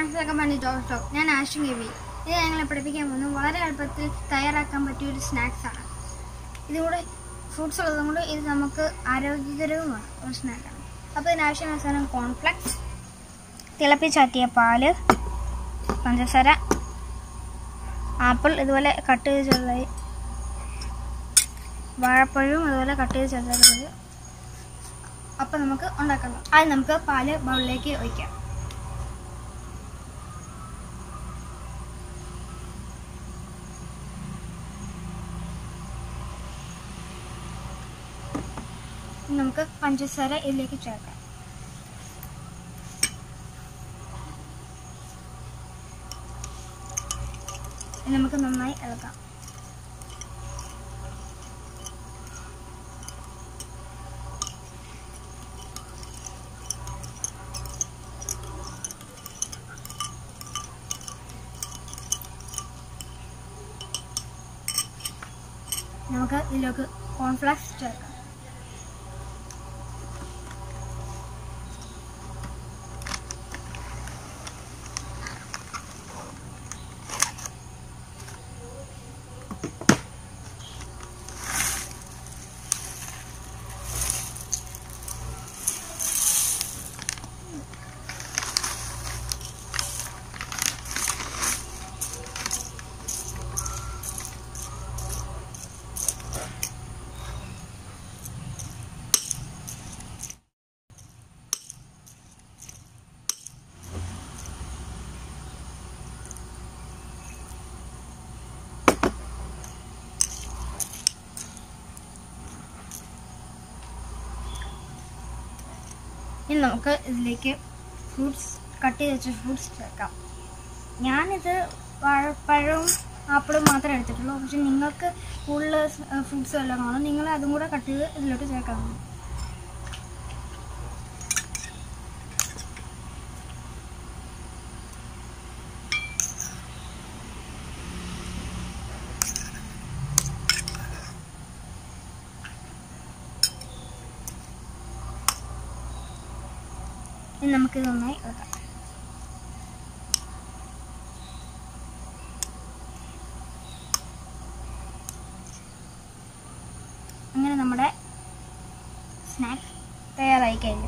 friends welcome പണി talk ഞാൻ ആഷിം ഗവി ഇത് ഞങ്ങളെ പഠിപ്പിക്കാൻ പോകുന്നു വളരെ എളുപ്പത്തിൽ തയ്യാറാക്കാൻ പറ്റിയ ഒരു സ്നാക്സ് ആണ് ഇതുകൂടെ ഫ്രൂട്ട്സ് ഉള്ളതും കൊണ്ട് ഇത് നമുക്ക് ആരോഗ്യകരവുമാണ് ഒരു സ്നാക്കാണ് അപ്പോൾ ഇതിനാവശ്യമായ സാധനം കോൺഫ്ലെക്സ് തിളപ്പിച്ചാറ്റിയ പാല് പഞ്ചസാര ആപ്പിൾ ഇതുപോലെ കട്ട് ചെയ്ത് ചെറുതായി വാഴപ്പഴവും അതുപോലെ കട്ട് ചെയ്ത് ചെറുതായി അപ്പം നമുക്ക് ഉണ്ടാക്കാം ആദ്യം നമുക്ക് പാല് ബൗളിലേക്ക് ഒഴിക്കാം ഇനി നമുക്ക് പഞ്ചസാര ഇതിലേക്ക് ചേർക്കാം ഇനി നമുക്ക് നന്നായി ഇളക്കാം നമുക്ക് ഇതിലേക്ക് കോൺഫ്ലക്സ് ചേർക്കാം ഇനി നമുക്ക് ഇതിലേക്ക് ഫ്രൂട്ട്സ് കട്ട് ചെയ്ത് വെച്ച ഫ്രൂട്ട്സ് ചേർക്കാം ഞാനിത് വാഴപ്പഴവും ആപ്പിളും മാത്രമേ എടുത്തിട്ടുള്ളൂ പക്ഷെ നിങ്ങൾക്ക് കൂടുതൽ ഫ്രൂട്ട്സ് എല്ലാം കാണും നിങ്ങൾ അതും കൂടെ കട്ട് ചെയ്ത് ഇതിലോട്ട് ചേർക്കാം ഇനി നമുക്കിത് നന്നായി ഇളക്കാം അങ്ങനെ നമ്മുടെ സ്നാക്ക് തയ്യാറായി കഴിഞ്ഞു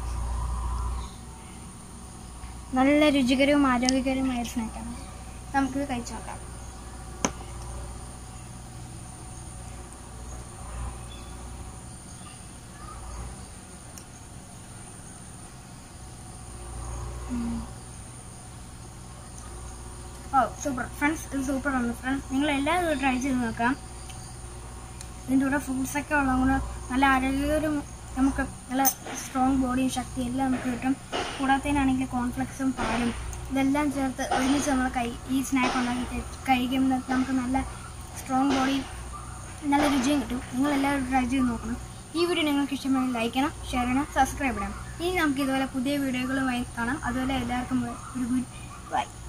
നല്ല രുചികരവും ആരോഗ്യകരവുമായ ഒരു സ്നാക്കാണ് നമുക്കിത് കഴിച്ചു നോക്കാം ഓ സൂപ്പർ ഫ്രണ്ട്സ് ഇത് സൂപ്പർ ആണ് ഫ്രണ്ട്സ് നിങ്ങൾ എല്ലാവരും ഇത് ട്രൈ ചെയ്ത് നോക്കാം ഇതിൻ്റെ കൂടെ ഫ്രൂട്ട്സ് ഒക്കെ ഉള്ളത് കൊണ്ട് നല്ല ആരോഗ്യകരവും നമുക്ക് നല്ല സ്ട്രോങ് ബോഡിയും ശക്തിയും എല്ലാം നമുക്ക് കിട്ടും കൂടാത്തതിനാണെങ്കിൽ കോൺഫ്ലെക്സും പാലും ഇതെല്ലാം ചേർത്ത് ഒരുമിച്ച് നമ്മൾ കൈ ഈ സ്നാക്ക് ഉണ്ടാക്കി കഴി- കഴിക്കുമ്പോൾ നമുക്ക് നല്ല സ്ട്രോങ് ബോഡി നല്ല രുചിയും കിട്ടും നിങ്ങൾ എല്ലാവരും ട്രൈ ചെയ്ത് നോക്കണം ഈ വീഡിയോ നിങ്ങൾക്ക് ഇഷ്ടമായി ലൈക്ക് ചെയ്യണം ഷെയർ ചെയ്യണം സബ്സ്ക്രൈബ് ചെയ്യണം ഇനി നമുക്ക് ഇതുപോലെ പുതിയ വീഡിയോകളുമായി കാണാം അതുപോലെ എല്ലാവർക്കും ഒരു ഗുഡ് ബൈ